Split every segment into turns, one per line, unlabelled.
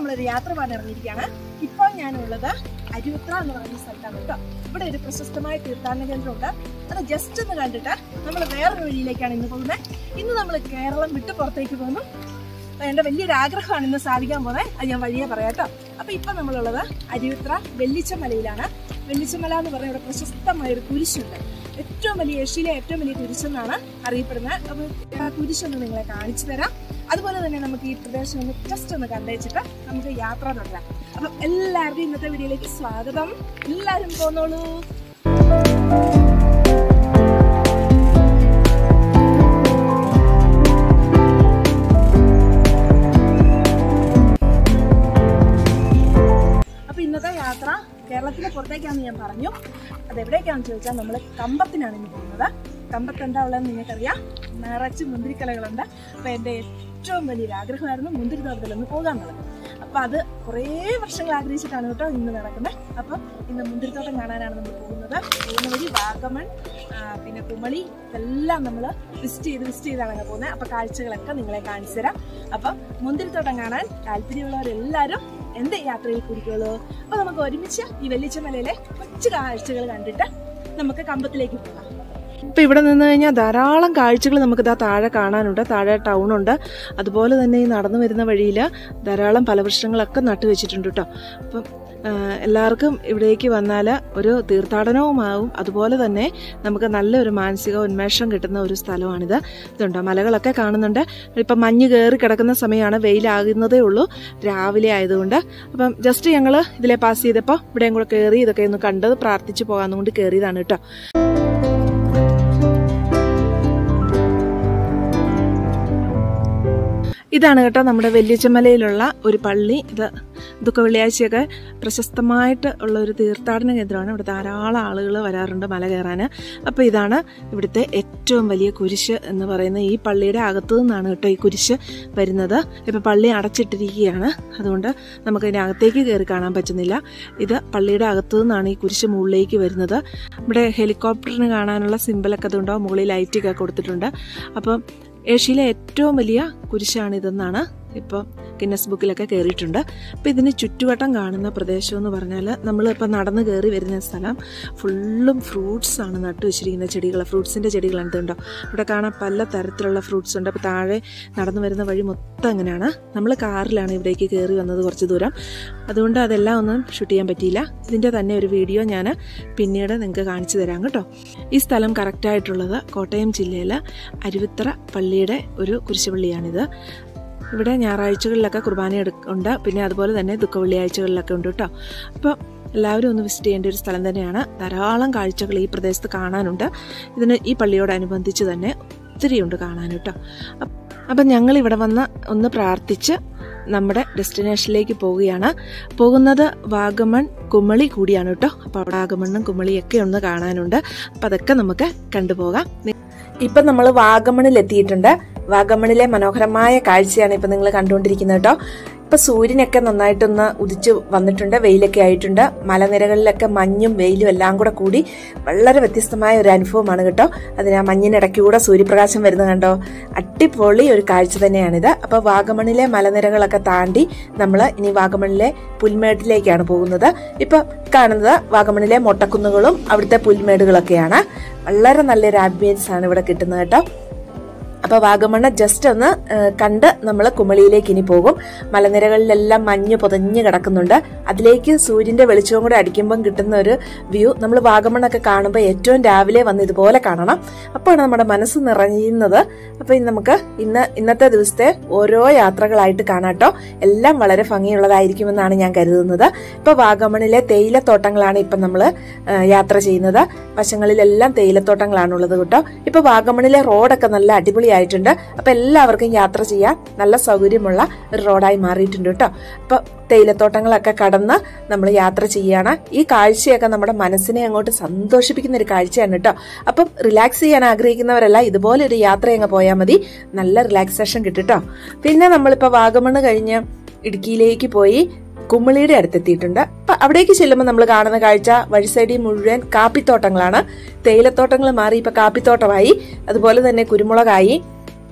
നമ്മളൊരു യാത്ര പോകാൻ ഇറങ്ങിയിരിക്കുകയാണ് ഇപ്പോൾ ഞാനുള്ളത് അരുവിത്ര എന്ന് പറയുന്ന സ്ഥലത്താണ് കേട്ടോ ഇവിടെ ഒരു പ്രശസ്തമായ തീർത്ഥാടന കേന്ദ്രമുണ്ട് അത് ജസ്റ്റ് ഒന്ന് കണ്ടിട്ട് നമ്മൾ വേറൊരു വഴിയിലേക്കാണ് ഇന്ന് പോകുന്നത് ഇന്ന് നമ്മൾ കേരളം വിട്ട് പുറത്തേക്ക് പോകുന്നു അപ്പൊ എന്റെ വലിയൊരു ആഗ്രഹമാണ് ഇന്ന് സാധിക്കാൻ പോകുന്നത് അത് ഞാൻ വഴിയെ പറയാം കേട്ടോ അപ്പൊ ഇപ്പൊ നമ്മളുള്ളത് അരുവിത്ര വെള്ളിച്ചമലയിലാണ് വെള്ളിച്ചമല എന്ന് പറഞ്ഞ ഇവിടെ പ്രശസ്തമായ ഒരു കുരിശുണ്ട് ഏറ്റവും വലിയ ഏഷ്യയിലെ ഏറ്റവും വലിയ കുരിശെന്നാണ് അറിയപ്പെടുന്നത് അപ്പൊ ആ കുരിശൊന്ന് നിങ്ങളെ കാണിച്ചു തരാം അതുപോലെ തന്നെ നമുക്ക് ഈ പ്രദേശം ഒന്ന് ജസ്റ്റ് ഒന്ന് കണ്ടേച്ചിട്ട് നമുക്ക് യാത്ര തുടരാം അപ്പൊ എല്ലാവർക്കും ഇന്നത്തെ വീഡിയോയിലേക്ക് സ്വാഗതം എല്ലാവരും പോന്നോളൂ അപ്പൊ ഇന്നത്തെ യാത്ര കേരളത്തിന് പുറത്തേക്കാണെന്ന് ഞാൻ പറഞ്ഞു അത് എവിടേക്കാണെന്ന് ചോദിച്ചാൽ നമ്മൾ കമ്പത്തിനാണ് ഇന്ന് പോകുന്നത് കമ്പത്ത് എന്താ ഉള്ളതെന്ന് നിങ്ങൾക്കറിയാം നിറച്ച് മുന്തിരിക്കലകളുണ്ട് അപ്പൊ എൻ്റെ ഏറ്റവും വലിയൊരു ആഗ്രഹമായിരുന്നു മുന്തിരി തോട്ടത്തിലൊന്ന് പോകാന്നുള്ളത് അപ്പൊ അത് കുറേ വർഷങ്ങൾ ആഗ്രഹിച്ചിട്ടാണ് കേട്ടോ ഇന്ന് നടക്കുന്നത് അപ്പം ഇന്ന് മുന്തിരിത്തോട്ടം കാണാനാണ് നമ്മൾ പോകുന്നത് പോകുന്ന വഴി വാഗമൺ ആ, പിന്നെ കുമളി ഇതെല്ലാം നമ്മൾ വിസിറ്റ് ചെയ്ത് വിസിറ്റ് ചെയ്താണ് അങ്ങ് പോകുന്നത് അപ്പൊ കാഴ്ചകളൊക്കെ നിങ്ങളെ കാണിച്ചു തരാം അപ്പം മുന്തിരിത്തോട്ടം കാണാൻ താല്പര്യമുള്ളവരെല്ലാവരും എന്റെ യാത്രയിൽ കുടിക്കുള്ളൂ അപ്പൊ നമുക്ക് ഒരുമിച്ച് ഈ വെള്ളിച്ചമലയിലെ കൊച്ചു കാഴ്ചകൾ കണ്ടിട്ട് നമുക്ക് കമ്പത്തിലേക്ക് പോകാം ഇപ്പൊ ഇവിടെ നിന്ന് കഴിഞ്ഞാൽ ധാരാളം കാഴ്ചകൾ നമുക്ക് ഇതാ താഴെ കാണാനുണ്ട് താഴെ ടൗൺ ഉണ്ട് അതുപോലെ തന്നെ ഈ നടന്നു വരുന്ന വഴിയിൽ ധാരാളം ഫലവൃക്ഷങ്ങളൊക്കെ നട്ടു വെച്ചിട്ടുണ്ട് കേട്ടോ അപ്പം ആ, എല്ലാവർക്കും ഇവിടേക്ക് വന്നാൽ ഒരു തീർത്ഥാടനവുമാവും അതുപോലെ തന്നെ നമുക്ക് നല്ലൊരു മാനസിക ഉന്മേഷം കിട്ടുന്ന ഒരു സ്ഥലമാണിത് ഇതുണ്ടോ മലകളൊക്കെ കാണുന്നുണ്ട് ഇപ്പം മഞ്ഞ് കയറി കിടക്കുന്ന സമയമാണ് വെയിലാകുന്നതേ ഉള്ളൂ രാവിലെ ആയതുകൊണ്ട് അപ്പം ജസ്റ്റ് ഞങ്ങൾ ഇതിലെ പാസ് ചെയ്തപ്പോൾ ഇവിടെയും കൂടെ കയറി ഇതൊക്കെ ഒന്ന് കണ്ട് പ്രാർത്ഥിച്ചു പോകാമെന്നുകൊണ്ട് കയറിയതാണ് കേട്ടോ ഇതാണ് കേട്ടോ നമ്മുടെ വെല്ലിച്ചമലയിലുള്ള ഒരു പള്ളി ഇത് ദുഃഖ വെള്ളിയാഴ്ചയൊക്കെ പ്രശസ്തമായിട്ട് ഉള്ള ഒരു തീർത്ഥാടന കേന്ദ്രമാണ് ഇവിടെ ധാരാളം ആളുകൾ വരാറുണ്ട് മല കയറാൻ അപ്പോൾ ഇതാണ് ഇവിടുത്തെ ഏറ്റവും വലിയ കുരിശ് എന്ന് പറയുന്ന ഈ പള്ളിയുടെ അകത്തു നിന്നാണ് കേട്ടോ ഈ കുരിശ് വരുന്നത് ഇപ്പോൾ പള്ളി അടച്ചിട്ടിരിക്കുകയാണ് അതുകൊണ്ട് നമുക്ക് ഇതിൻ്റെ അകത്തേക്ക് കയറി കാണാൻ പറ്റുന്നില്ല ഇത് പള്ളിയുടെ അകത്തു നിന്നാണ് ഈ കുരിശ് മുകളിലേക്ക് വരുന്നത് ഇവിടെ ഹെലികോപ്റ്ററിന് കാണാനുള്ള സിമ്പിളൊക്കെ അതുണ്ടോ മുകളിൽ ലൈറ്റൊക്കെ കൊടുത്തിട്ടുണ്ട് അപ്പം ഏഷ്യയിലെ ഏറ്റവും വലിയ കുരിശാണിതെന്നാണ് ഇപ്പം ഗിന്നസ് ബുക്കിലൊക്കെ കയറിയിട്ടുണ്ട് അപ്പം ഇതിന് ചുറ്റുവട്ടം കാണുന്ന പ്രദേശം എന്ന് പറഞ്ഞാൽ നമ്മളിപ്പോൾ നടന്ന് കയറി വരുന്ന സ്ഥലം ഫുള്ളും ഫ്രൂട്ട്സ് ആണ് നട്ടു വെച്ചിരിക്കുന്ന ചെടികൾ ഫ്രൂട്ട്സിൻ്റെ ചെടികളാണ് ഇതുണ്ടോ ഇവിടെ കാണാൻ പല തരത്തിലുള്ള ഫ്രൂട്ട്സ് ഉണ്ട് അപ്പോൾ താഴെ നടന്നു വരുന്ന വഴി മൊത്തം അങ്ങനെയാണ് നമ്മൾ കാറിലാണ് ഇവിടേക്ക് കയറി വന്നത് കുറച്ച് ദൂരം അതുകൊണ്ട് അതെല്ലാം ഒന്നും ഷൂട്ട് ചെയ്യാൻ പറ്റിയില്ല ഇതിൻ്റെ തന്നെ ഒരു വീഡിയോ ഞാൻ പിന്നീട് നിങ്ങൾക്ക് കാണിച്ചു തരാം കേട്ടോ ഈ സ്ഥലം കറക്റ്റായിട്ടുള്ളത് കോട്ടയം ജില്ലയിലെ അരുവിത്തറ പള്ളിയുടെ ഒരു കുരിശുപള്ളിയാണിത് ഇവിടെ ഞായറാഴ്ചകളിലൊക്കെ കുർബാന എടു ഉണ്ട് പിന്നെ അതുപോലെ തന്നെ ദുഃഖ വെള്ളിയാഴ്ചകളിലൊക്കെ ഉണ്ട് കേട്ടോ അപ്പോൾ എല്ലാവരും ഒന്ന് വിസിറ്റ് ചെയ്യേണ്ട ഒരു സ്ഥലം തന്നെയാണ് ധാരാളം കാഴ്ചകൾ ഈ പ്രദേശത്ത് കാണാനുണ്ട് ഇതിന് ഈ പള്ളിയോടനുബന്ധിച്ച് തന്നെ ഒത്തിരി ഉണ്ട് കാണാൻ കേട്ടോ അപ്പ് അപ്പം ഞങ്ങൾ ഇവിടെ വന്ന് ഒന്ന് പ്രാർത്ഥിച്ച് നമ്മുടെ ഡെസ്റ്റിനേഷനിലേക്ക് പോവുകയാണ് പോകുന്നത് വാഗമൺ കുമളി കൂടിയാണ് കേട്ടോ അപ്പോൾ അവിടെ വാഗമണ്ണും കുമളിയൊക്കെ ഒന്ന് കാണാനുണ്ട് അപ്പം അതൊക്കെ നമുക്ക് കണ്ടുപോകാം ഇപ്പം നമ്മൾ വാഗമണിൽ എത്തിയിട്ടുണ്ട് വാഗമണിലെ മനോഹരമായ കാഴ്ചയാണ് ഇപ്പം നിങ്ങൾ കണ്ടുകൊണ്ടിരിക്കുന്നത് കേട്ടോ ഇപ്പൊ സൂര്യനൊക്കെ നന്നായിട്ടൊന്ന് ഉദിച്ച് വന്നിട്ടുണ്ട് വെയിലൊക്കെ ആയിട്ടുണ്ട് മലനിരകളിലൊക്കെ മഞ്ഞും വെയിലും എല്ലാം കൂടെ കൂടി വളരെ വ്യത്യസ്തമായ ഒരു അനുഭവമാണ് കേട്ടോ അതിന് ആ മഞ്ഞിനിടയ്ക്കൂടെ സൂര്യപ്രകാശം വരുന്നത് കണ്ടോ അടിപൊളി ഒരു കാഴ്ച തന്നെയാണിത് അപ്പൊ വാഗമണിലെ മലനിരകളൊക്കെ താണ്ടി നമ്മൾ ഇനി വാഗമണിലെ പുൽമേട്ടിലേക്കാണ് പോകുന്നത് ഇപ്പൊ കാണുന്നത് വാഗമണിലെ മൊട്ടക്കുന്നുകളും അവിടുത്തെ പുൽമേടുകളൊക്കെയാണ് വളരെ നല്ലൊരു ആംബിയൻസ് ആണ് ഇവിടെ കിട്ടുന്നത് കേട്ടോ അപ്പൊ വാഗമണ്ണ ജസ്റ്റ് ഒന്ന് ആ, കണ്ട് നമ്മൾ കുമളിയിലേക്ക് ഇനി പോകും മലനിരകളിലെല്ലാം മഞ്ഞ് പൊതഞ്ഞ് കിടക്കുന്നുണ്ട് അതിലേക്ക് സൂര്യന്റെ വെളിച്ചവും കൂടെ അടിക്കുമ്പം കിട്ടുന്ന ഒരു വ്യൂ നമ്മൾ വാഗമണ്ണൊക്കെ കാണുമ്പോൾ ഏറ്റവും രാവിലെ വന്ന് ഇതുപോലെ കാണണം അപ്പോഴാണ് നമ്മുടെ മനസ്സ് നിറയുന്നത് അപ്പൊ ഇനി നമുക്ക് ഇന്ന് ഇന്നത്തെ ദിവസത്തെ ഓരോ യാത്രകളായിട്ട് കാണാട്ടോ എല്ലാം വളരെ ഭംഗിയുള്ളതായിരിക്കുമെന്നാണ് ഞാൻ കരുതുന്നത് ഇപ്പൊ വാഗമണിലെ തേയിലത്തോട്ടങ്ങളാണ് ഇപ്പൊ നമ്മൾ യാത്ര ചെയ്യുന്നത് വശങ്ങളിലെല്ലാം തേയിലത്തോട്ടങ്ങളാണുള്ളത് കേട്ടോ ഇപ്പൊ വാഗമണിലെ റോഡൊക്കെ നല്ല അടിപൊളിയായിട്ടുണ്ട് അപ്പൊ എല്ലാവർക്കും യാത്ര ചെയ്യാൻ നല്ല സൗകര്യമുള്ള ഒരു റോഡായി മാറിയിട്ടുണ്ട് കേട്ടോ അപ്പൊ തേയിലത്തോട്ടങ്ങളൊക്കെ കടന്ന് നമ്മൾ യാത്ര ചെയ്യാണ് ഈ കാഴ്ചയൊക്കെ നമ്മുടെ മനസ്സിനെ അങ്ങോട്ട് സന്തോഷിപ്പിക്കുന്ന ഒരു കാഴ്ചയാണ് കേട്ടോ അപ്പം റിലാക്സ് ചെയ്യാൻ ആഗ്രഹിക്കുന്നവരെല്ലാം ഇതുപോലെ ഒരു യാത്ര അങ്ങ് പോയാൽ മതി നല്ല റിലാക്സേഷൻ കിട്ടും കേട്ടോ പിന്നെ നമ്മളിപ്പോ വാഗമണ് കഴിഞ്ഞ് ഇടുക്കിയിലേക്ക് പോയി കുമ്മളിയുടെ അടുത്തെത്തിയിട്ടുണ്ട് അപ്പൊ അവിടേക്ക് ചെല്ലുമ്പോൾ നമ്മൾ കാണുന്ന കാഴ്ച വഴി സൈഡിൽ മുഴുവൻ കാപ്പിത്തോട്ടങ്ങളാണ് തേയിലത്തോട്ടങ്ങൾ മാറി ഇപ്പൊ കാപ്പിത്തോട്ടമായി അതുപോലെ തന്നെ കുരുമുളകായി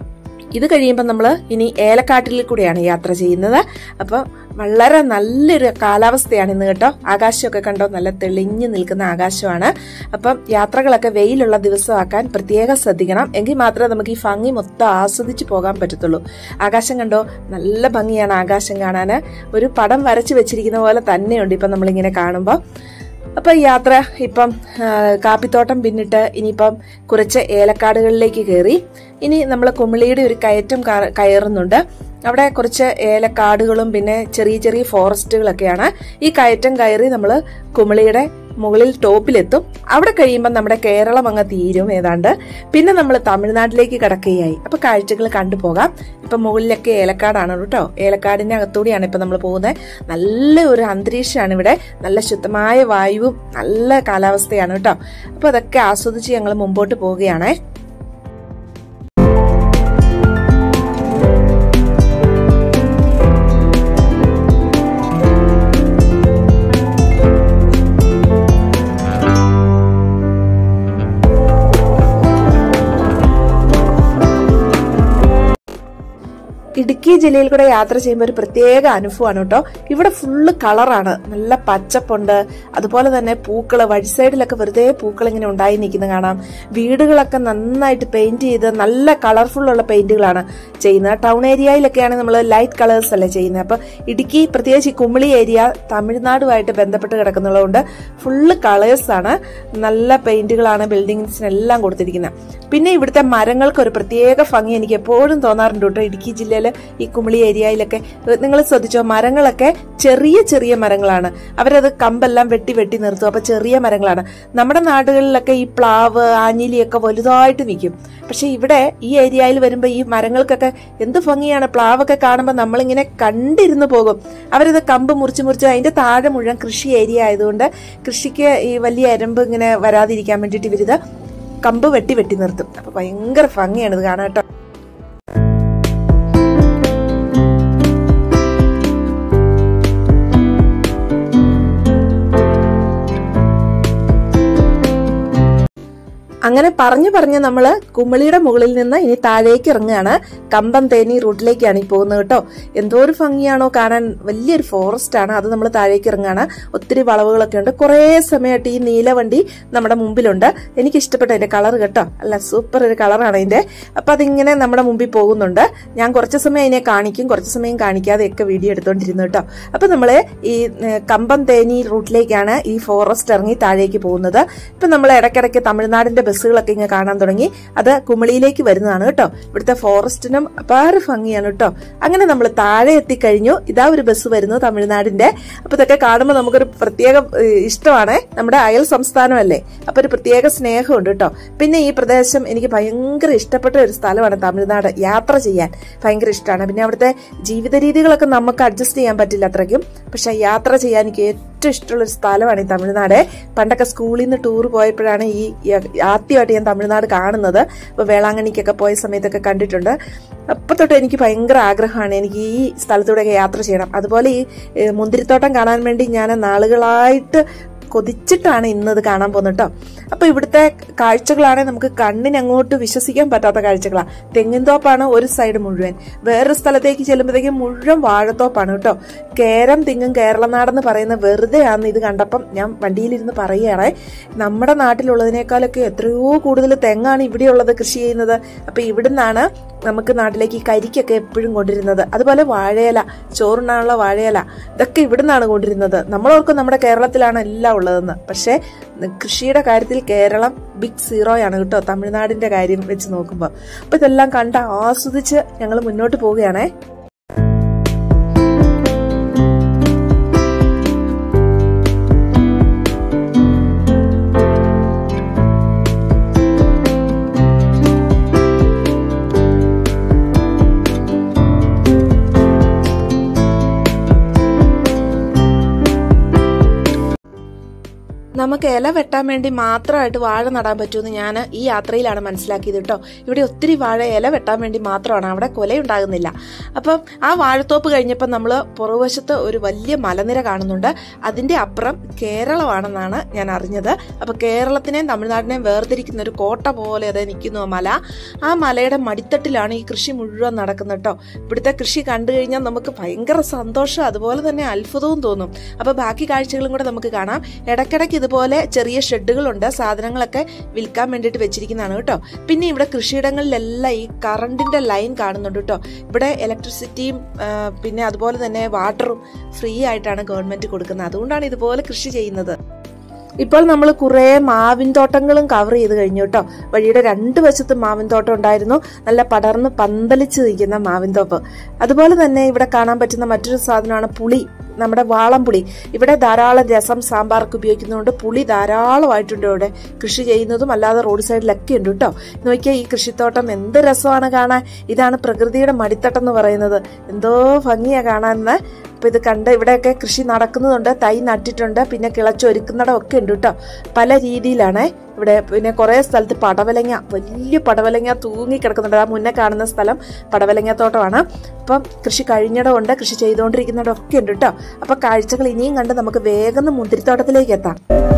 ഇത് കഴിയുമ്പോൾ നമ്മൾ ഇനി ഏലക്കാട്ടിൽ കൂടിയാണ് യാത്ര ചെയ്യുന്നത് അപ്പം വളരെ നല്ലൊരു കാലാവസ്ഥയാണ് ഇന്ന് കേട്ടോ ആകാശമൊക്കെ കണ്ടോ നല്ല തെളിഞ്ഞു നിൽക്കുന്ന ആകാശമാണ് അപ്പം യാത്രകളൊക്കെ വെയിലുള്ള ദിവസമാക്കാൻ പ്രത്യേകം ശ്രദ്ധിക്കണം എങ്കിൽ മാത്രമേ നമുക്ക് ഈ ഭംഗി മൊത്തം ആസ്വദിച്ച് പോകാൻ പറ്റത്തുള്ളൂ ആകാശം കണ്ടോ നല്ല ഭംഗിയാണ് ആകാശം കാണാൻ ഒരു പടം വരച്ച് വെച്ചിരിക്കുന്ന പോലെ തന്നെയുണ്ട് ഇപ്പം നമ്മളിങ്ങനെ കാണുമ്പോൾ അപ്പൊ യാത്ര ഇപ്പം കാപ്പിത്തോട്ടം പിന്നിട്ട് ഇനിയിപ്പം കുറച്ച് ഏലക്കാടുകളിലേക്ക് കയറി ഇനി നമ്മൾ കുമിളിയുടെ ഒരു കയറ്റം കയറുന്നുണ്ട് അവിടെ കുറച്ച് ഏലക്കാടുകളും പിന്നെ ചെറിയ ചെറിയ ഫോറസ്റ്റുകളൊക്കെയാണ് ഈ കയറ്റം കയറി നമ്മൾ കുമിളിയുടെ മുകളിൽ ടോപ്പിലെത്തും അവിടെ കഴിയുമ്പോൾ നമ്മുടെ കേരളം അങ്ങ് തീരും ഏതാണ്ട് പിന്നെ നമ്മൾ തമിഴ്നാട്ടിലേക്ക് കിടക്കുകയായി അപ്പൊ കാഴ്ചകൾ കണ്ടുപോകാം ഇപ്പൊ മുകളിലൊക്കെ ഏലക്കാടാണ് കേട്ടോ ഏലക്കാടിന്റെ അകത്തൂടെയാണ് ഇപ്പൊ നമ്മൾ പോകുന്നത് നല്ല ഒരു അന്തരീക്ഷമാണ് ഇവിടെ നല്ല ശുദ്ധമായ വായുവും നല്ല കാലാവസ്ഥയാണ് കേട്ടോ അപ്പൊ അതൊക്കെ ആസ്വദിച്ച് ഞങ്ങൾ മുമ്പോട്ട് പോവുകയാണേ ഇടുക്കി ജില്ലയിൽ കൂടെ യാത്ര ചെയ്യുമ്പോൾ ഒരു പ്രത്യേക അനുഭവമാണ് കേട്ടോ ഇവിടെ ഫുള്ള് കളറാണ് നല്ല പച്ചപ്പുണ്ട് അതുപോലെ തന്നെ പൂക്കൾ വഴി സൈഡിലൊക്കെ വെറുതെ പൂക്കൾ ഇങ്ങനെ ഉണ്ടായി നിൽക്കുന്നത് കാണാം വീടുകളൊക്കെ നന്നായിട്ട് പെയിന്റ് ചെയ്ത് നല്ല കളർഫുൾ ഉള്ള പെയിന്റുകളാണ് ചെയ്യുന്നത് ടൗൺ ഏരിയയിലൊക്കെയാണ് നമ്മൾ ലൈറ്റ് കളേഴ്സ് അല്ലേ ചെയ്യുന്നത് അപ്പൊ ഇടുക്കി പ്രത്യേകിച്ച് ഈ കുമിളി ഏരിയ തമിഴ്നാടുമായിട്ട് ബന്ധപ്പെട്ട് കിടക്കുന്നതുകൊണ്ട് ഫുള്ള് കളേഴ്സ് ആണ് നല്ല പെയിന്റുകളാണ് ബിൽഡിങ്സിനെല്ലാം കൊടുത്തിരിക്കുന്നത് പിന്നെ ഇവിടുത്തെ മരങ്ങൾക്ക് ഒരു പ്രത്യേക ഭംഗി എനിക്ക് എപ്പോഴും തോന്നാറുണ്ട് കേട്ടോ ഇടുക്കി ജില്ലയിൽ ഈ കുമിളി ഏരിയയിലൊക്കെ നിങ്ങൾ ശ്രദ്ധിച്ചോ മരങ്ങളൊക്കെ ചെറിയ ചെറിയ മരങ്ങളാണ് അവരത് കമ്പെല്ലാം വെട്ടി വെട്ടി നിർത്തും അപ്പൊ ചെറിയ മരങ്ങളാണ് നമ്മുടെ നാടുകളിലൊക്കെ ഈ പ്ലാവ് ആഞ്ഞിലിയൊക്കെ വലുതായിട്ട് നിൽക്കും പക്ഷെ ഇവിടെ ഈ ഏരിയയിൽ വരുമ്പോൾ ഈ മരങ്ങൾക്കൊക്കെ എന്ത് ഭംഗിയാണ് പ്ലാവൊക്കെ കാണുമ്പോൾ നമ്മളിങ്ങനെ കണ്ടിരുന്നു പോകും അവരത് കമ്പ് മുറിച്ച് മുറിച്ച് അതിന്റെ താഴെ മുഴുവൻ കൃഷി ഏരിയ ആയതുകൊണ്ട് കൃഷിക്ക് ഈ വലിയ എരമ്പ് ഇങ്ങനെ വരാതിരിക്കാൻ വേണ്ടിയിട്ട് ഇവരിത് കമ്പ് വെട്ടി വെട്ടി നിർത്തും അപ്പൊ ഭയങ്കര ഭംഗിയാണ് ഇത് കാണാൻ കേട്ടോ അങ്ങനെ പറഞ്ഞു പറഞ്ഞ് നമ്മൾ കുമളിയുടെ മുകളിൽ നിന്ന് ഇനി താഴേക്ക് ഇറങ്ങുകയാണ് കമ്പം തേനി റൂട്ടിലേക്കാണ് ഈ പോകുന്നത് കേട്ടോ എന്തോ ഒരു ഭംഗിയാണോ കാണാൻ വലിയൊരു ഫോറസ്റ്റ് ആണ് അത് നമ്മൾ താഴേക്ക് ഇറങ്ങുകയാണ് ഒത്തിരി വളവുകളൊക്കെ ഉണ്ട് കുറേ സമയമായിട്ട് ഈ നീല വണ്ടി നമ്മുടെ മുമ്പിലുണ്ട് എനിക്ക് ഇഷ്ടപ്പെട്ട അതിന്റെ കളർ കേട്ടോ അല്ല സൂപ്പർ ഒരു കളറാണ് അതിന്റെ അപ്പൊ അതിങ്ങനെ നമ്മുടെ മുമ്പിൽ പോകുന്നുണ്ട് ഞാൻ കുറച്ച് സമയം അതിനെ കാണിക്കും കുറച്ച് സമയം കാണിക്കാതെയൊക്കെ വീഡിയോ എടുത്തോണ്ടിരുന്നു കേട്ടോ അപ്പൊ നമ്മള് ഈ കമ്പം തേനി റൂട്ടിലേക്കാണ് ഈ ഫോറസ്റ്റ് ഇറങ്ങി താഴേക്ക് പോകുന്നത് ഇപ്പൊ നമ്മൾ ഇടയ്ക്കിടയ്ക്ക് തമിഴ്നാടിന്റെ ബസ്സുകളൊക്കെ ഇങ്ങനെ കാണാൻ തുടങ്ങി അത് കുമളിയിലേക്ക് വരുന്നതാണ് കേട്ടോ ഇവിടുത്തെ ഫോറസ്റ്റിനും അപാര ഭംഗിയാണ് കേട്ടോ അങ്ങനെ നമ്മൾ താഴെ എത്തിക്കഴിഞ്ഞു ഇതാ ഒരു ബസ് വരുന്നു തമിഴ്നാടിന്റെ അപ്പൊ ഇതൊക്കെ കാണുമ്പോൾ നമുക്കൊരു പ്രത്യേക ഇഷ്ടമാണ് നമ്മുടെ അയൽ സംസ്ഥാനമല്ലേ അപ്പൊ ഒരു പ്രത്യേക സ്നേഹമുണ്ട് കേട്ടോ പിന്നെ ഈ പ്രദേശം എനിക്ക് ഭയങ്കര ഇഷ്ടപ്പെട്ട ഒരു സ്ഥലമാണ് തമിഴ്നാട് യാത്ര ചെയ്യാൻ ഭയങ്കര ഇഷ്ടമാണ് പിന്നെ അവിടുത്തെ ജീവിത രീതികളൊക്കെ നമുക്ക് അഡ്ജസ്റ്റ് ചെയ്യാൻ പറ്റില്ല അത്രയ്ക്കും പക്ഷെ യാത്ര ചെയ്യാൻ എനിക്ക് ഏറ്റവും ഇഷ്ടമുള്ള ഒരു സ്ഥലമാണ് ഈ തമിഴ്നാട് പണ്ടൊക്കെ സ്കൂളിൽ നിന്ന് ടൂർ പോയപ്പോഴാണ് ഈ ആദ്യമായിട്ട് ഞാൻ തമിഴ്നാട് കാണുന്നത് അപ്പോൾ വേളാങ്കണ്ണിക്കൊക്കെ പോയ സമയത്തൊക്കെ കണ്ടിട്ടുണ്ട് അപ്പം തൊട്ട് എനിക്ക് ഭയങ്കര ആഗ്രഹമാണ് എനിക്ക് ഈ സ്ഥലത്തൂടെയൊക്കെ യാത്ര ചെയ്യണം അതുപോലെ ഈ മുന്തിരിത്തോട്ടം കാണാൻ വേണ്ടി ഞാൻ നാളുകളായിട്ട് കൊതിച്ചിട്ടാണ് ഇന്നത് കാണാൻ പോകുന്നത് കേട്ടോ അപ്പൊ ഇവിടുത്തെ കാഴ്ചകളാണെങ്കിൽ നമുക്ക് കണ്ണിന് അങ്ങോട്ട് വിശ്വസിക്കാൻ പറ്റാത്ത കാഴ്ചകളാണ് തെങ്ങിൻതോപ്പാണ് ഒരു സൈഡ് മുഴുവൻ വേറൊരു സ്ഥലത്തേക്ക് ചെല്ലുമ്പോഴത്തേക്കും മുഴുവൻ വാഴത്തോപ്പാണ് കേട്ടോ കേരം തിങ്ങും കേരളനാടെന്ന് പറയുന്ന വെറുതെയാണ് ഇത് കണ്ടപ്പം ഞാൻ വണ്ടിയിലിരുന്ന് പറയുകയാണ് നമ്മുടെ നാട്ടിലുള്ളതിനേക്കാളൊക്കെ എത്രയോ കൂടുതൽ തെങ്ങാണ് ഇവിടെയുള്ളത് കൃഷി ചെയ്യുന്നത് അപ്പൊ ഇവിടുന്നാണ് നമുക്ക് നാട്ടിലേക്ക് ഈ കരിക്കൊക്കെ എപ്പോഴും കൊണ്ടിരുന്നത് അതുപോലെ വാഴയില ചോറുണ്ണാനുള്ള വാഴയില ഇതൊക്കെ ഇവിടുന്നാണ് കൊണ്ടിരുന്നത് നമ്മളോർക്കും നമ്മുടെ കേരളത്തിലാണ് എല്ലാം ഉള്ളതെന്ന് പക്ഷേ കൃഷിയുടെ കാര്യത്തിൽ കേരളം ബിഗ് സീറോയാണ് കേട്ടോ തമിഴ്നാടിന്റെ കാര്യം വെച്ച് നോക്കുമ്പോൾ അപ്പൊ ഇതെല്ലാം കണ്ട് ആസ്വദിച്ച് ഞങ്ങൾ മുന്നോട്ട് പോവുകയാണേ നമുക്ക് ഇല വെട്ടാൻ വേണ്ടി മാത്രമായിട്ട് വാഴ നടാൻ പറ്റുമെന്ന് ഞാൻ ഈ യാത്രയിലാണ് മനസ്സിലാക്കിയത് കേട്ടോ ഇവിടെ ഒത്തിരി വാഴ ഇല വെട്ടാൻ വേണ്ടി മാത്രമാണ് അവിടെ കൊലയുണ്ടാകുന്നില്ല അപ്പം ആ വാഴത്തോപ്പ് കഴിഞ്ഞപ്പോൾ നമ്മൾ പുറകുവശത്ത് ഒരു വലിയ മലനിര കാണുന്നുണ്ട് അതിൻ്റെ അപ്പുറം കേരളമാണെന്നാണ് ഞാൻ അറിഞ്ഞത് അപ്പോൾ കേരളത്തിനെയും തമിഴ്നാടിനെയും വേർതിരിക്കുന്ന ഒരു കോട്ട പോലെ അത് നിൽക്കുന്നു ആ മല ആ മലയുടെ മടിത്തട്ടിലാണ് ഈ കൃഷി മുഴുവൻ നടക്കുന്നത് കേട്ടോ ഇവിടുത്തെ കൃഷി കണ്ടു കഴിഞ്ഞാൽ നമുക്ക് ഭയങ്കര സന്തോഷം അതുപോലെ തന്നെ അത്ഭുതവും തോന്നും അപ്പോൾ ബാക്കി കാഴ്ചകളും കൂടെ നമുക്ക് കാണാം ഇടയ്ക്കിടയ്ക്ക് ഇതുപോലെ ചെറിയ ഷെഡുകളുണ്ട് സാധനങ്ങളൊക്കെ വിൽക്കാൻ വേണ്ടിയിട്ട് വെച്ചിരിക്കുന്നതാണ് കേട്ടോ പിന്നെ ഇവിടെ കൃഷിയിടങ്ങളിലെല്ലാം ഈ കറണ്ടിന്റെ ലൈൻ കാണുന്നുണ്ട് കേട്ടോ ഇവിടെ ഇലക്ട്രിസിറ്റിയും ആ, പിന്നെ അതുപോലെ തന്നെ വാട്ടറും ഫ്രീ ആയിട്ടാണ് ഗവൺമെന്റ് കൊടുക്കുന്നത് അതുകൊണ്ടാണ് ഇതുപോലെ കൃഷി ചെയ്യുന്നത് ഇപ്പോൾ നമ്മൾ കുറേ മാവിൻ തോട്ടങ്ങളും കവർ ചെയ്ത് കഴിഞ്ഞു കേട്ടോ വഴിയുടെ രണ്ട് വശത്തും മാവിൻ തോട്ടം ഉണ്ടായിരുന്നു നല്ല പടർന്ന് പന്തലിച്ച് നിൽക്കുന്ന മാവിൻ തോപ്പ് അതുപോലെ തന്നെ ഇവിടെ കാണാൻ പറ്റുന്ന മറ്റൊരു സാധനമാണ് പുളി നമ്മുടെ വാളം പുളി ഇവിടെ ധാരാളം രസം സാമ്പാർക്ക് ഉപയോഗിക്കുന്നതുകൊണ്ട് പുളി ധാരാളമായിട്ടുണ്ട് ഇവിടെ കൃഷി ചെയ്യുന്നതും അല്ലാതെ റോഡ് സൈഡിലൊക്കെ ഉണ്ട് കേട്ടോ നോക്കിയാൽ ഈ കൃഷിത്തോട്ടം എന്ത് രസമാണ് കാണാൻ ഇതാണ് പ്രകൃതിയുടെ മടിത്തട്ടം എന്ന് പറയുന്നത് എന്തോ ഭംഗിയാ കാണാൻ അപ്പൊ ഇത് കണ്ട് ഇവിടെയൊക്കെ കൃഷി നടക്കുന്നുണ്ട് തൈ നട്ടിട്ടുണ്ട് പിന്നെ കിളച്ചൊരുക്കുന്നിടം ഒക്കെ ഉണ്ട് കേട്ടോ പല രീതിയിലാണ് ഇവിടെ പിന്നെ കുറേ സ്ഥലത്ത് പടവലങ്ങ വലിയ പടവലങ്ങ തൂങ്ങി കിടക്കുന്നുണ്ട് ആ മുന്നേ കാണുന്ന സ്ഥലം പടവലങ്ങ തോട്ടമാണ് അപ്പം കൃഷി കഴിഞ്ഞിടമുണ്ട് കൃഷി ചെയ്തുകൊണ്ടിരിക്കുന്നിടം ഒക്കെ ഉണ്ട് കേട്ടോ അപ്പൊ കാഴ്ചകൾ ഇനിയും കണ്ട് നമുക്ക് വേഗം മുന്തിരിത്തോട്ടത്തിലേക്ക് എത്താം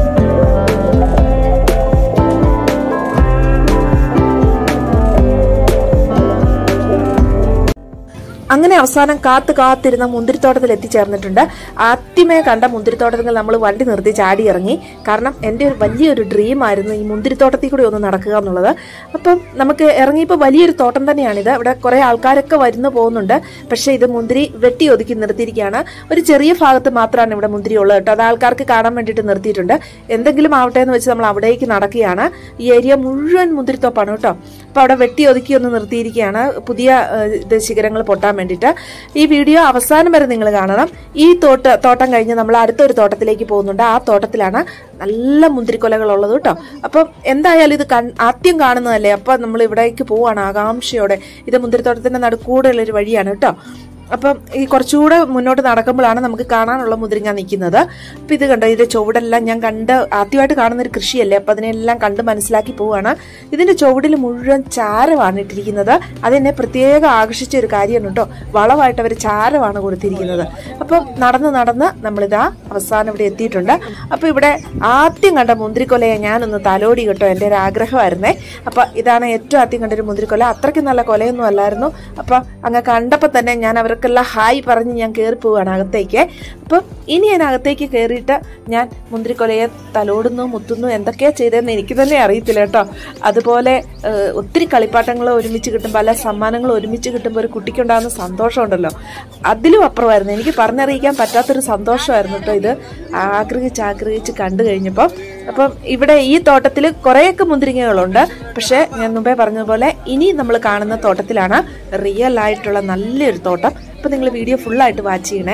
അങ്ങനെ അവസാനം കാത്ത് കാത്തിരുന്ന മുന്തിരിത്തോട്ടത്തിൽ എത്തിച്ചേർന്നിട്ടുണ്ട് ആദ്യമേ കണ്ട മുന്തിരിത്തോട്ടത്തിൽ നമ്മൾ വണ്ടി നിർത്തി ചാടി ഇറങ്ങി കാരണം എൻ്റെ ഒരു വലിയൊരു ഡ്രീം ആയിരുന്നു ഈ മുന്തിരിത്തോട്ടത്തിൽ കൂടി ഒന്ന് നടക്കുക എന്നുള്ളത് അപ്പം നമുക്ക് ഇറങ്ങിയപ്പോൾ വലിയൊരു തോട്ടം തന്നെയാണിത് ഇവിടെ കുറേ ആൾക്കാരൊക്കെ വരുന്നു പോകുന്നുണ്ട് പക്ഷേ ഇത് മുന്തിരി വെട്ടി ഒതുക്കി നിർത്തിയിരിക്കുകയാണ് ഒരു ചെറിയ ഭാഗത്ത് മാത്രമാണ് ഇവിടെ മുന്തിരി ഉള്ളത് കേട്ടോ അത് ആൾക്കാർക്ക് കാണാൻ വേണ്ടിയിട്ട് നിർത്തിയിട്ടുണ്ട് എന്തെങ്കിലും ആവട്ടെ എന്ന് വെച്ച് നമ്മൾ അവിടേക്ക് നടക്കുകയാണ് ഈ ഏരിയ മുഴുവൻ മുന്തിരിത്തോപ്പാണ് കേട്ടോ അപ്പോൾ അവിടെ വെട്ടി ഒതുക്കി ഒന്ന് നിർത്തിയിരിക്കുകയാണ് പുതിയ ഏഹ്, ഇത് ശിഖരങ്ങൾ പൊട്ടാൻ വേണ്ടിയിട്ട് ഈ വീഡിയോ അവസാനം വരെ നിങ്ങൾ കാണണം ഈ തോട്ട തോട്ടം കഴിഞ്ഞ് നമ്മൾ അടുത്തൊരു തോട്ടത്തിലേക്ക് പോകുന്നുണ്ട് ആ തോട്ടത്തിലാണ് നല്ല മുന്തിരിക്കൊലകൾ ഉള്ളത് കേട്ടോ അപ്പം എന്തായാലും ഇത് കൺ ആദ്യം കാണുന്നതല്ലേ അപ്പം നമ്മൾ ഇവിടേക്ക് പോവാണ് ആകാംക്ഷയോടെ ഇത് മുന്തിരിത്തോട്ടത്തിന്റെ നടുക്കൂടെയുള്ള ഒരു വഴിയാണ് കേട്ടോ അപ്പം ഈ കുറച്ചുകൂടെ മുന്നോട്ട് നടക്കുമ്പോഴാണ് നമുക്ക് കാണാനുള്ള മുതിരിങ്ങ നിൽക്കുന്നത് അപ്പം ഇത് കണ്ടോ ഇതിന്റെ ചുവടെല്ലാം ഞാൻ കണ്ട് ആദ്യമായിട്ട് കാണുന്ന ഒരു കൃഷിയല്ലേ അപ്പം അതിനെല്ലാം കണ്ട് മനസ്സിലാക്കി പോവാണ് ഇതിന്റെ ചുവടിൽ മുഴുവൻ ചാരമാണ് ഇട്ടിരിക്കുന്നത് അതെന്നെ പ്രത്യേകം ആകർഷിച്ച ഒരു കാര്യമാണ് കേട്ടോ വളമായിട്ട് അവർ ചാരമാണ് കൊടുത്തിരിക്കുന്നത് അപ്പം നടന്ന് നടന്ന് നമ്മളിതാ അവസാനം ഇവിടെ എത്തിയിട്ടുണ്ട് അപ്പം ഇവിടെ ആദ്യം കണ്ട മുന്തിരിക്കൊലയെ ഞാനൊന്ന് തലോടി കേട്ടോ എൻ്റെ ഒരു ആഗ്രഹമായിരുന്നേ അപ്പം ഇതാണ് ഏറ്റവും ആദ്യം കണ്ടൊരു മുന്തിരിക്കൊല അത്രയ്ക്ക് നല്ല കൊലയൊന്നും അല്ലായിരുന്നു അപ്പം അങ്ങ് കണ്ടപ്പോൾ തന്നെ ഞാൻ അവർക്കെല്ലാം ഹായ് പറഞ്ഞ് ഞാൻ കയറി പോവുകയാണ് അകത്തേക്ക് അപ്പം ഇനി ഞാൻ അകത്തേക്ക് കയറിയിട്ട് ഞാൻ മുന്തിരിക്കൊലയെ തലോടുന്നു മുത്തുന്നു എന്തൊക്കെയാ ചെയ്തതെന്ന് എനിക്ക് തന്നെ അറിയത്തില്ല കേട്ടോ അതുപോലെ ഏഹ്, ഒത്തിരി കളിപ്പാട്ടങ്ങൾ ഒരുമിച്ച് കിട്ടും പല സമ്മാനങ്ങൾ ഒരുമിച്ച് കിട്ടുമ്പോൾ ഒരു കുട്ടിക്കുണ്ടാകുന്ന സന്തോഷമുണ്ടല്ലോ അതിലും അപ്പുറമായിരുന്നു എനിക്ക് പറഞ്ഞറിയിക്കാൻ പറ്റാത്തൊരു സന്തോഷമായിരുന്നു കേട്ടോ ഇത് ആഗ്രഹിച്ച് ആഗ്രഹിച്ച് കണ്ടു കഴിഞ്ഞപ്പോൾ അപ്പം ഇവിടെ ഈ തോട്ടത്തിൽ കുറേയൊക്കെ മുന്തിരിങ്ങകളുണ്ട് പക്ഷേ ഞാൻ മുമ്പേ പറഞ്ഞതുപോലെ ഇനി നമ്മൾ കാണുന്ന തോട്ടത്തിലാണ് റിയൽ ആയിട്ടുള്ള നല്ലൊരു തോട്ടം അപ്പം നിങ്ങൾ വീഡിയോ ഫുള്ളായിട്ട് വാച്ച് ചെയ്യണേ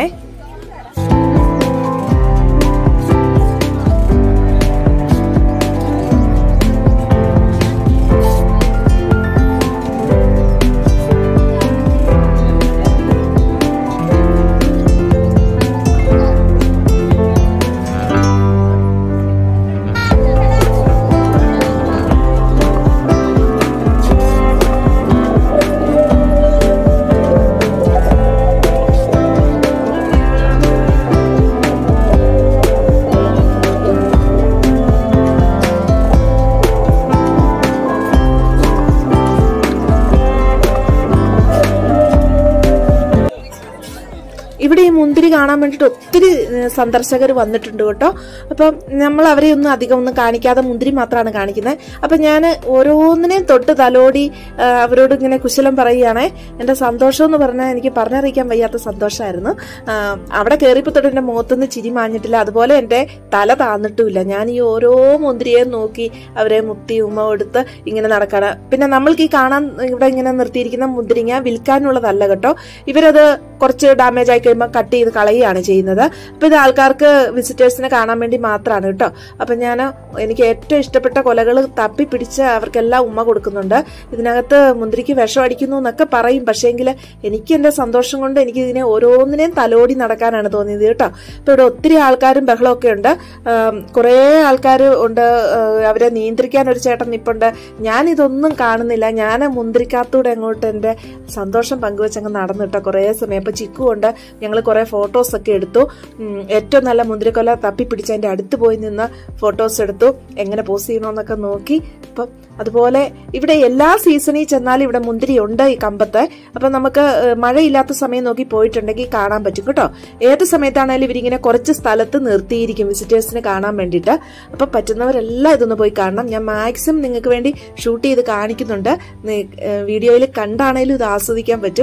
ഇവിടെ ഈ മുന്തിരി കാണാൻ വേണ്ടിയിട്ട് ഒത്തിരി സന്ദർശകർ വന്നിട്ടുണ്ട് കേട്ടോ അപ്പം നമ്മൾ അവരെ ഒന്നും അധികം ഒന്നും കാണിക്കാതെ മുന്തിരി മാത്രമാണ് കാണിക്കുന്നത് അപ്പം ഞാൻ ഓരോന്നിനെയും തൊട്ട് തലോടി ആ, അവരോട് ഇങ്ങനെ കുശലം പറയുകയാണേ എൻ്റെ സന്തോഷം എന്ന് പറഞ്ഞാൽ എനിക്ക് പറഞ്ഞറിയിക്കാൻ വയ്യാത്ത സന്തോഷമായിരുന്നു ആ, അവിടെ കയറിയപ്പോൾ തൊട്ട് എൻ്റെ മുഖത്തൊന്നും ചിരി മാഞ്ഞിട്ടില്ല അതുപോലെ എൻ്റെ തല താന്നിട്ടുമില്ല ഞാൻ ഈ ഓരോ മുന്തിരിയെ നോക്കി അവരെ മുത്തി ഉമ്മ എടുത്ത് ഇങ്ങനെ നടക്കണം പിന്നെ നമ്മൾക്ക് ഈ കാണാൻ ഇവിടെ ഇങ്ങനെ നിർത്തിയിരിക്കുന്ന മുന്തിരിങ്ങ വിൽക്കാനുള്ളതല്ല കേട്ടോ ഇവരത് കുറച്ച് ഡാമേജ് ആയി കഴിയുമ്പോൾ കട്ട് കട്ട് ചെയ്ത് കളയുകയാണ് ചെയ്യുന്നത് അപ്പൊ ഇത് ആൾക്കാർക്ക് വിസിറ്റേഴ്സിനെ കാണാൻ വേണ്ടി മാത്രമാണ് കേട്ടോ അപ്പൊ ഞാൻ എനിക്ക് ഏറ്റവും ഇഷ്ടപ്പെട്ട കൊലകൾ തപ്പി പിടിച്ച് അവർക്കെല്ലാം ഉമ്മ കൊടുക്കുന്നുണ്ട് ഇതിനകത്ത് മുന്തിരിക്ക് വിഷം അടിക്കുന്നു എന്നൊക്കെ പറയും പക്ഷേങ്കിൽ എനിക്ക് എന്റെ സന്തോഷം കൊണ്ട് എനിക്ക് ഇതിനെ ഓരോന്നിനെയും തലോടി നടക്കാനാണ് തോന്നിയത് കേട്ടോ ഇപ്പൊ ഇവിടെ ഒത്തിരി ആൾക്കാരും ബഹളമൊക്കെ ഉണ്ട് കുറേ ആൾക്കാർ ഉണ്ട് ആ, അവരെ നിയന്ത്രിക്കാൻ ഒരു ചേട്ടൻ നിപ്പുണ്ട് ഞാൻ ഇതൊന്നും കാണുന്നില്ല ഞാൻ മുന്തിരിക്കാത്തൂടെ അങ്ങോട്ട് എൻ്റെ സന്തോഷം പങ്കുവെച്ചങ്ങ് നടന്നു കേട്ടോ കുറേ സമയം അപ്പൊ ചിക്കു കൊണ്ട് ഞങ്ങൾ കുറേ ഫോട്ടോസ് ഒക്കെ എടുത്തു ഉം, ഏറ്റവും നല്ല മുന്തിരിക്കൊല തപ്പി പിടിച്ച് അതിന്റെ അടുത്ത് പോയി നിന്ന് ഫോട്ടോസ് എടുത്തു എങ്ങനെ പോസ്റ്റ് ചെയ്യണമെന്നൊക്കെ നോക്കി അപ്പം അതുപോലെ ഇവിടെ എല്ലാ സീസണിൽ ചെന്നാലും ഇവിടെ മുന്തിരി ഉണ്ട് ഈ കമ്പത്ത് അപ്പം നമുക്ക് ഏഹ്, മഴയില്ലാത്ത സമയം നോക്കി പോയിട്ടുണ്ടെങ്കിൽ കാണാൻ പറ്റും കേട്ടോ ഏത് സമയത്താണേലും ഇവരിങ്ങനെ കുറച്ച് സ്ഥലത്ത് നിർത്തിയിരിക്കും വിസിറ്റേഴ്സിന് കാണാൻ വേണ്ടിയിട്ട് അപ്പം പറ്റുന്നവരെല്ലാം ഇതൊന്ന് പോയി കാണണം ഞാൻ മാക്സിമം നിങ്ങൾക്ക് വേണ്ടി ഷൂട്ട് ചെയ്ത് കാണിക്കുന്നുണ്ട് വീഡിയോയിൽ കണ്ടാണേലും ഇത് ആസ്വദിക്കാൻ പറ്റും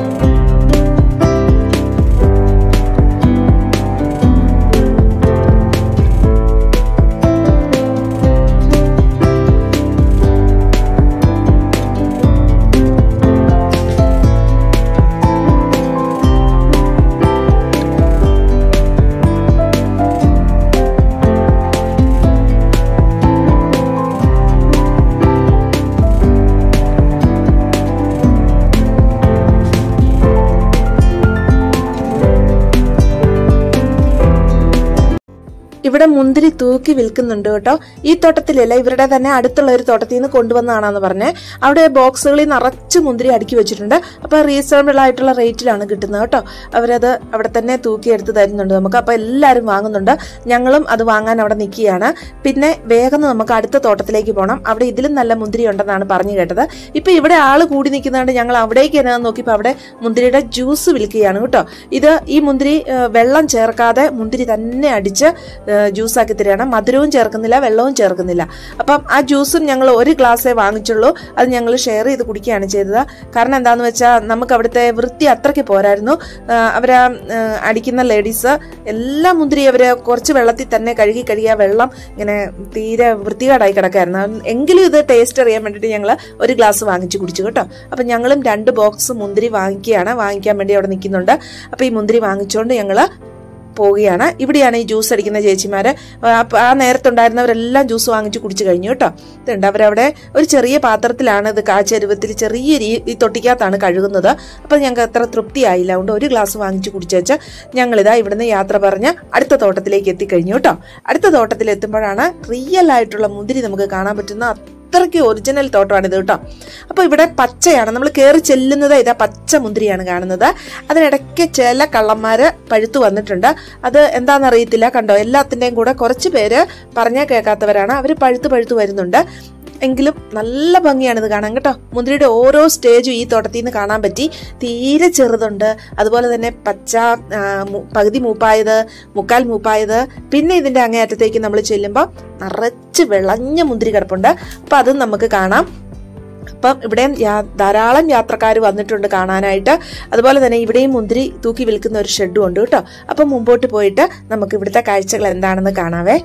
ഇവിടെ മുന്തിരി തൂക്കി വിൽക്കുന്നുണ്ട് കേട്ടോ ഈ തോട്ടത്തിലല്ല ഇവരുടെ തന്നെ അടുത്തുള്ള ഒരു തോട്ടത്തിൽ നിന്ന് കൊണ്ടുവന്നതാണെന്ന് പറഞ്ഞ് അവിടെ ബോക്സുകളിൽ നിറച്ച് മുന്തിരി അടുക്കി വെച്ചിട്ടുണ്ട് അപ്പൊ റീസണബിൾ ആയിട്ടുള്ള റേറ്റിലാണ് കിട്ടുന്നത് കേട്ടോ അവരത് അവിടെ തന്നെ തൂക്കി എടുത്ത് തരുന്നുണ്ട് നമുക്ക് അപ്പൊ എല്ലാവരും വാങ്ങുന്നുണ്ട് ഞങ്ങളും അത് വാങ്ങാൻ അവിടെ നിൽക്കുകയാണ് പിന്നെ വേഗം നമുക്ക് അടുത്ത തോട്ടത്തിലേക്ക് പോകണം അവിടെ ഇതിലും നല്ല മുന്തിരി ഉണ്ടെന്നാണ് പറഞ്ഞു കേട്ടത് ഇപ്പൊ ഇവിടെ ആള് കൂടി നിൽക്കുന്നതുകൊണ്ട് ഞങ്ങൾ അവിടേക്ക് എന്നാ നോക്കിയപ്പോൾ അവിടെ മുന്തിരിയുടെ ജ്യൂസ് വിൽക്കുകയാണ് കേട്ടോ ഇത് ഈ മുന്തിരി ആ, വെള്ളം ചേർക്കാതെ മുന്തിരി തന്നെ അടിച്ച് ജ്യൂസാക്കി തരികയാണ് മധുരവും ചേർക്കുന്നില്ല വെള്ളവും ചേർക്കുന്നില്ല അപ്പം ആ ജ്യൂസും ഞങ്ങൾ ഒരു ഗ്ലാസ്സേ വാങ്ങിച്ചുള്ളൂ അത് ഞങ്ങൾ ഷെയർ ചെയ്ത് കുടിക്കുകയാണ് ചെയ്തത് കാരണം എന്താന്ന് വെച്ചാൽ നമുക്ക് അവിടുത്തെ വൃത്തി അത്രയ്ക്ക് പോരായിരുന്നു ആ, അവരാ ആ, അടിക്കുന്ന ലേഡീസ് എല്ലാ മുന്തിരി അവര് കുറച്ച് വെള്ളത്തിൽ തന്നെ കഴുകി കഴുകിയ വെള്ളം ഇങ്ങനെ തീരെ വൃത്തികേടായി കിടക്കായിരുന്നു എങ്കിലും ഇത് ടേസ്റ്റ് അറിയാൻ വേണ്ടിയിട്ട് ഞങ്ങൾ ഒരു ഗ്ലാസ് വാങ്ങിച്ചു കുടിച്ചു കേട്ടോ അപ്പം ഞങ്ങളും രണ്ട് ബോക്സ് മുന്തിരി വാങ്ങിക്കുകയാണ് വാങ്ങിക്കാൻ വേണ്ടി അവിടെ നിൽക്കുന്നുണ്ട് അപ്പം ഈ മുന്തിരി വാങ്ങിച്ചുകൊണ്ട് ഞങ്ങൾ പോവുകയാണ് ഇവിടെയാണ് ഈ ജ്യൂസ് അടിക്കുന്ന ചേച്ചിമാര് ആ, അപ്പ ആ നേരത്തുണ്ടായിരുന്നവരെല്ലാം ജ്യൂസ് വാങ്ങിച്ച് കുടിച്ചു കഴിഞ്ഞു കേട്ടോ ഇതുണ്ട് അവരവിടെ ഒരു ചെറിയ പാത്രത്തിലാണ് ഇത് കാച്ചരുവത്തിൽ ചെറിയ രീ ഈ തൊട്ടിക്കകത്താണ് കഴുകുന്നത് അപ്പം ഞങ്ങൾക്ക് അത്ര തൃപ്തിയായില്ല അതുകൊണ്ട് ഒരു ഗ്ലാസ് വാങ്ങിച്ച് കുടിച്ചേച്ച് ഞങ്ങളിതാ ഇവിടുന്ന് യാത്ര പറഞ്ഞ് അടുത്ത തോട്ടത്തിലേക്ക് എത്തിക്കഴിഞ്ഞു കേട്ടോ അടുത്ത തോട്ടത്തിൽ എത്തുമ്പോഴാണ് റിയൽ ആയിട്ടുള്ള മുന്തിരി നമുക്ക് കാണാൻ പറ്റുന്ന അത്രയ്ക്ക് ഒറിജിനൽ തോട്ടമാണിത് കേട്ടോ അപ്പോൾ ഇവിടെ പച്ചയാണ് നമ്മൾ കയറി ചെല്ലുന്നത് ഇതാ പച്ച മുന്തിരിയാണ് കാണുന്നത് അതിനിടയ്ക്ക് ചില കള്ളന്മാര് പഴുത്തു വന്നിട്ടുണ്ട് അത് എന്താണെന്ന് അറിയത്തില്ല കണ്ടോ എല്ലാത്തിൻ്റെയും കൂടെ കുറച്ച് പേര് പറഞ്ഞാൽ കേൾക്കാത്തവരാണ് അവർ പഴുത്ത് പഴുത്ത് വരുന്നുണ്ട് എങ്കിലും നല്ല ഭംഗിയാണ് ഇത് കാണാൻ കേട്ടോ മുന്തിരിയുടെ ഓരോ സ്റ്റേജും ഈ തോട്ടത്തിൽ നിന്ന് കാണാൻ പറ്റി തീരെ ചെറുതുണ്ട് അതുപോലെ തന്നെ പച്ച ആ, മു- പകുതി മൂപ്പായത് മുക്കാൽ മൂപ്പായത് പിന്നെ ഇതിന്റെ അങ്ങേയറ്റത്തേക്ക് നമ്മൾ ചെല്ലുമ്പോൾ നിറച്ച് വിളഞ്ഞ മുന്തിരി കിടപ്പുണ്ട് അപ്പം അതും നമുക്ക് കാണാം അപ്പം ഇവിടെയും യാ- ധാരാളം യാത്രക്കാർ വന്നിട്ടുണ്ട് കാണാനായിട്ട് അതുപോലെ തന്നെ ഇവിടെയും മുന്തിരി തൂക്കി വിൽക്കുന്ന ഒരു ഷെഡും ഉണ്ട് കേട്ടോ അപ്പം മുമ്പോട്ട് പോയിട്ട് നമുക്ക് ഇവിടുത്തെ കാഴ്ചകൾ എന്താണെന്ന് കാണാവേ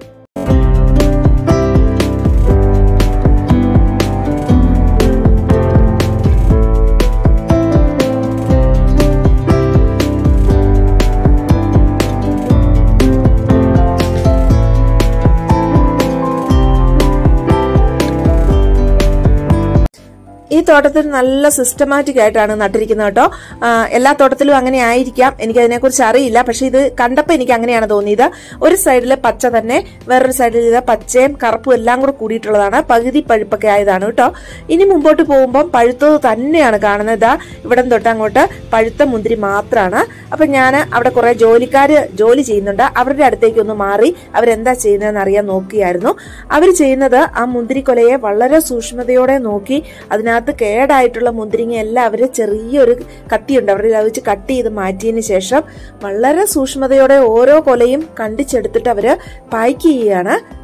ഈ തോട്ടത്തിൽ നല്ല സിസ്റ്റമാറ്റിക് ആയിട്ടാണ് നട്ടിരിക്കുന്നത് കേട്ടോ ആ, എല്ലാ തോട്ടത്തിലും അങ്ങനെ ആയിരിക്കാം എനിക്ക് അതിനെക്കുറിച്ച് അറിയില്ല പക്ഷെ ഇത് കണ്ടപ്പോൾ എനിക്ക് അങ്ങനെയാണ് തോന്നിയത് ഒരു സൈഡിൽ പച്ച തന്നെ വേറൊരു സൈഡിൽ ഇത് പച്ചയും കറുപ്പും എല്ലാം കൂടെ കൂടിയിട്ടുള്ളതാണ് പകുതി പഴുപ്പൊക്കെ ആയതാണ് കേട്ടോ ഇനി മുമ്പോട്ട് പോകുമ്പോൾ പഴുത്തത് തന്നെയാണ് കാണുന്നത് ഇതാ ഇവിടം തൊട്ട് അങ്ങോട്ട് പഴുത്ത മുന്തിരി മാത്രമാണ് അപ്പൊ ഞാൻ അവിടെ കുറെ ജോലിക്കാര് ജോലി ചെയ്യുന്നുണ്ട് അവരുടെ അടുത്തേക്ക് ഒന്ന് മാറി അവരെന്താ ചെയ്യുന്നതെന്ന് അറിയാൻ നോക്കിയായിരുന്നു അവർ ചെയ്യുന്നത് ആ മുന്തിരിക്കൊലയെ വളരെ സൂക്ഷ്മതയോടെ നോക്കി അതിനകത്ത് കേടായിട്ടുള്ള മുന്തിരിങ്ങ എല്ലാം അവർ ചെറിയൊരു കത്തിയുണ്ട് അവരുടെ അത് വെച്ച് കട്ട് ചെയ്ത് മാറ്റിയതിന് ശേഷം വളരെ സൂക്ഷ്മതയോടെ ഓരോ കൊലയും കണ്ടിച്ചെടുത്തിട്ട് അവര് പായ്ക്ക് ചെയ്യുകയാണ് ആ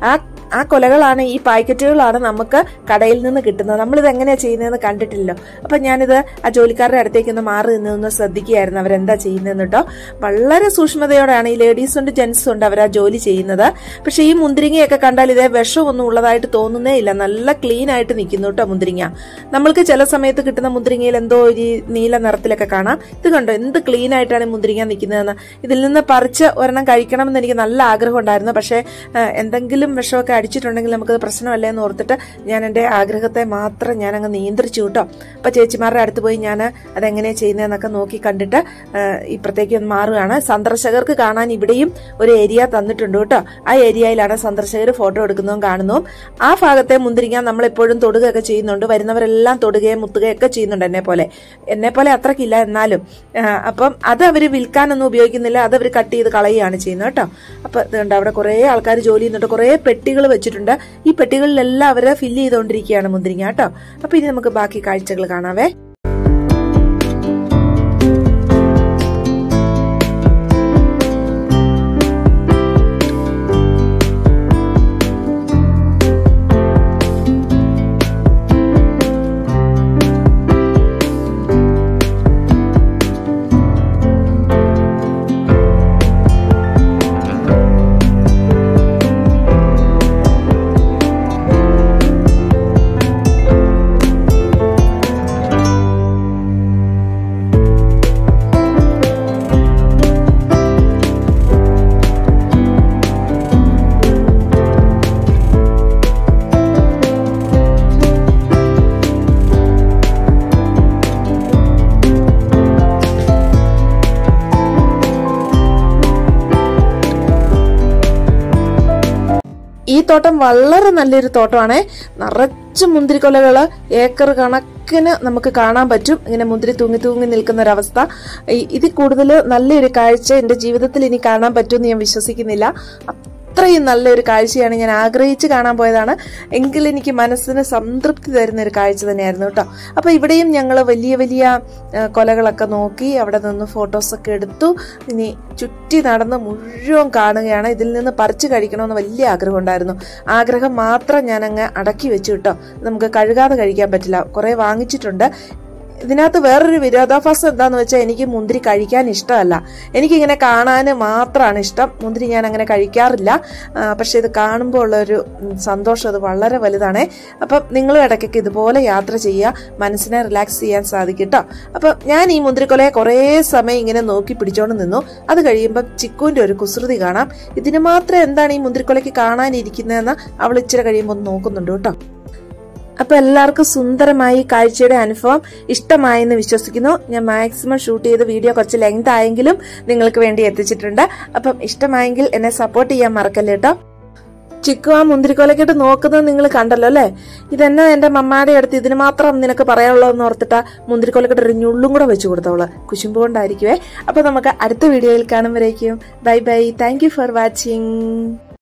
ആ കൊലകളാണ് ഈ പാക്കറ്റുകളാണ് നമുക്ക് കടയിൽ നിന്ന് കിട്ടുന്നത് നമ്മളിത് എങ്ങനെയാണ് ചെയ്യുന്നതെന്ന് കണ്ടിട്ടില്ലല്ലോ അപ്പം ഞാനിത് ആ ജോലിക്കാരുടെ അടുത്തേക്ക് ഒന്ന് മാറി നിന്ന് ഒന്ന് ശ്രദ്ധിക്കുകയായിരുന്നു അവരെന്താ ചെയ്യുന്നതെന്ന് കേട്ടോ വളരെ സൂക്ഷ്മതയോടെയാണ് ഈ ലേഡീസും ഉണ്ട് ജെൻസും ഉണ്ട് അവർ ആ ജോലി ചെയ്യുന്നത് പക്ഷെ ഈ മുന്തിരിങ്ങയൊക്കെ കണ്ടാൽ ഇതേ വിഷമൊന്നും ഉള്ളതായിട്ട് തോന്നുന്നേ ഇല്ല നല്ല ക്ലീൻ ആയിട്ട് നിൽക്കുന്നു കേട്ടോ മുന്തിരിങ്ങ നമ്മൾക്ക് ചില സമയത്ത് കിട്ടുന്ന മുന്തിരിങ്ങയിൽ എന്തോ ഒരു നീല നിറത്തിലൊക്കെ കാണാം ഇത് കണ്ടോ എന്ത് ക്ലീൻ ആയിട്ടാണ് ഈ മുന്തിരിങ്ങ നിൽക്കുന്നതെന്ന് ഇതിൽ നിന്ന് പറിച്ച് ഒരെണ്ണം കഴിക്കണമെന്ന് എനിക്ക് നല്ല ആഗ്രഹം ഉണ്ടായിരുന്നു പക്ഷേ ആ, എന്തെങ്കിലും വിഷമൊക്കെ അടിച്ചിട്ടുണ്ടെങ്കിൽ നമുക്കത് പ്രശ്നമല്ലേ എന്ന് ഓർത്തിട്ട് ഞാൻ എൻ്റെ ആഗ്രഹത്തെ മാത്രം ഞാൻ അങ്ങ് നിയന്ത്രിച്ചു കേട്ടോ അപ്പോൾ ചേച്ചിമാരുടെ അടുത്ത് പോയി ഞാൻ അതെങ്ങനെയാണ് ചെയ്യുന്നതെന്നൊക്കെ നോക്കി കണ്ടിട്ട് ആ, ഇപ്പുറത്തേക്ക് ഒന്ന് മാറുകയാണ് സന്ദർശകർക്ക് കാണാൻ ഇവിടെയും ഒരു ഏരിയ തന്നിട്ടുണ്ട് കേട്ടോ ആ ഏരിയയിലാണ് സന്ദർശകർ ഫോട്ടോ എടുക്കുന്നതും കാണുന്നതും ആ ഭാഗത്തെ മുന്തിരിങ്ങ നമ്മളെപ്പോഴും തൊടുകയൊക്കെ ചെയ്യുന്നുണ്ട് വരുന്നവരെല്ലാം തൊടുകയും മുത്തുകയൊക്കെ ചെയ്യുന്നുണ്ട് എന്നെ പോലെ എന്നെ പോലെ അത്രക്കില്ല എന്നാലും ആ, അപ്പം അത് അവർ വിൽക്കാനൊന്നും ഉപയോഗിക്കുന്നില്ല അത് അവർ കട്ട് ചെയ്ത് കളയുകയാണ് ചെയ്യുന്നത് കേട്ടോ അപ്പൊ ഇതുണ്ട് അവിടെ കുറേ ആൾക്കാർ ജോലി ചെയ്യുന്നുണ്ട് കുറേ പെട്ടികൾ വെച്ചിട്ടുണ്ട് ഈ പെട്ടികളിലെല്ലാം അവർ ഫില്ല് ചെയ്തുകൊണ്ടിരിക്കുകയാണ് മുന്തിരിങ്ങ കേട്ടോ അപ്പൊ ഇനി നമുക്ക് ബാക്കി കാഴ്ചകൾ കാണാവേ ഈ തോട്ടം വളരെ നല്ലൊരു തോട്ടമാണ് നിറച്ച് മുന്തിരിക്കൊലകള് ഏക്കർ കണക്കിന് നമുക്ക് കാണാൻ പറ്റും ഇങ്ങനെ മുന്തിരി തൂങ്ങി തൂങ്ങി നിൽക്കുന്ന ഒരവസ്ഥ ഈ- ഇതിൽ കൂടുതൽ നല്ലൊരു കാഴ്ച എൻ്റെ ജീവിതത്തിൽ ഇനി കാണാൻ പറ്റുമെന്ന് ഞാൻ വിശ്വസിക്കുന്നില്ല അത്രയും നല്ലൊരു കാഴ്ചയാണ് ഞാൻ ആഗ്രഹിച്ച് കാണാൻ പോയതാണ് എങ്കിൽ എനിക്ക് മനസ്സിന് സംതൃപ്തി തരുന്ന ഒരു കാഴ്ച തന്നെയായിരുന്നു കേട്ടോ അപ്പോൾ ഇവിടെയും ഞങ്ങൾ വലിയ വലിയ ആ, കൊലകളൊക്കെ നോക്കി അവിടെ നിന്ന് ഫോട്ടോസൊക്കെ എടുത്തു ഇനി ചുറ്റി നടന്ന് മുഴുവൻ കാണുകയാണ് ഇതിൽ നിന്ന് പറിച്ചു കഴിക്കണമെന്ന് വലിയ ആഗ്രഹം ഉണ്ടായിരുന്നു ആഗ്രഹം മാത്രം ഞാൻ അങ്ങ് അടക്കി വെച്ചു കേട്ടോ നമുക്ക് കഴുകാതെ കഴിക്കാൻ പറ്റില്ല കുറേ വാങ്ങിച്ചിട്ടുണ്ട് ഇതിനകത്ത് വേറൊരു വിരോധാഭാസം എന്താന്ന് വെച്ചാൽ എനിക്ക് മുന്തിരി കഴിക്കാൻ ഇഷ്ടമല്ല എനിക്കിങ്ങനെ കാണാൻ മാത്രമാണ് ഇഷ്ടം മുന്തിരി ഞാൻ അങ്ങനെ കഴിക്കാറില്ല ആ, പക്ഷെ ഇത് കാണുമ്പോൾ ഉള്ളൊരു ഉം, സന്തോഷം അത് വളരെ വലുതാണേ അപ്പം നിങ്ങളും ഇടയ്ക്കൊക്കെ ഇതുപോലെ യാത്ര ചെയ്യുക മനസ്സിനെ റിലാക്സ് ചെയ്യാൻ സാധിക്കും കേട്ടോ അപ്പം ഞാൻ ഈ മുന്തിരിക്കൊലയെ കുറേ സമയം ഇങ്ങനെ നോക്കി പിടിച്ചോണ്ട് നിന്നു അത് കഴിയുമ്പം ചിക്കുവിൻ്റെ ഒരു കുസൃതി കാണാം ഇതിന് മാത്രം എന്താണ് ഈ മുന്തിരിക്കൊലയ്ക്ക് കാണാനിരിക്കുന്നതെന്ന് അവൾ ഇച്ചിരി കഴിയുമ്പോൾ ഒന്ന് നോക്കുന്നുണ്ട് കേട്ടോ അപ്പൊ എല്ലാവർക്കും സുന്ദരമായി ഈ കാഴ്ചയുടെ അനുഭവം ഇഷ്ടമായെന്ന് വിശ്വസിക്കുന്നു ഞാൻ മാക്സിമം ഷൂട്ട് ചെയ്ത വീഡിയോ കുറച്ച് ലെങ്ത് ആയെങ്കിലും നിങ്ങൾക്ക് വേണ്ടി എത്തിച്ചിട്ടുണ്ട് അപ്പം ഇഷ്ടമായെങ്കിൽ എന്നെ സപ്പോർട്ട് ചെയ്യാൻ മറക്കല്ലേ കേട്ടോ ചിക്കു ആ മുന്തിരിക്കോലക്കിട്ട് നോക്കുന്നത് നിങ്ങൾ കണ്ടല്ലോ അല്ലേ ഇതെന്നാ എന്റെ മമ്മാടെ അടുത്ത് ഇതിന് മാത്രം നിനക്ക് പറയാനുള്ളൂ എന്ന് ഓർത്തിട്ടാ മുന്തിരിക്കോലക്കിട്ട് ഒരു ഞുള്ളും കൂടെ വെച്ചു കൊടുത്തോള് കുശുമ്പ് കൊണ്ടായിരിക്കുവേ അപ്പൊ നമുക്ക് അടുത്ത വീഡിയോയിൽ കാണുമ്പോഴേക്കും bye bye thank you for watching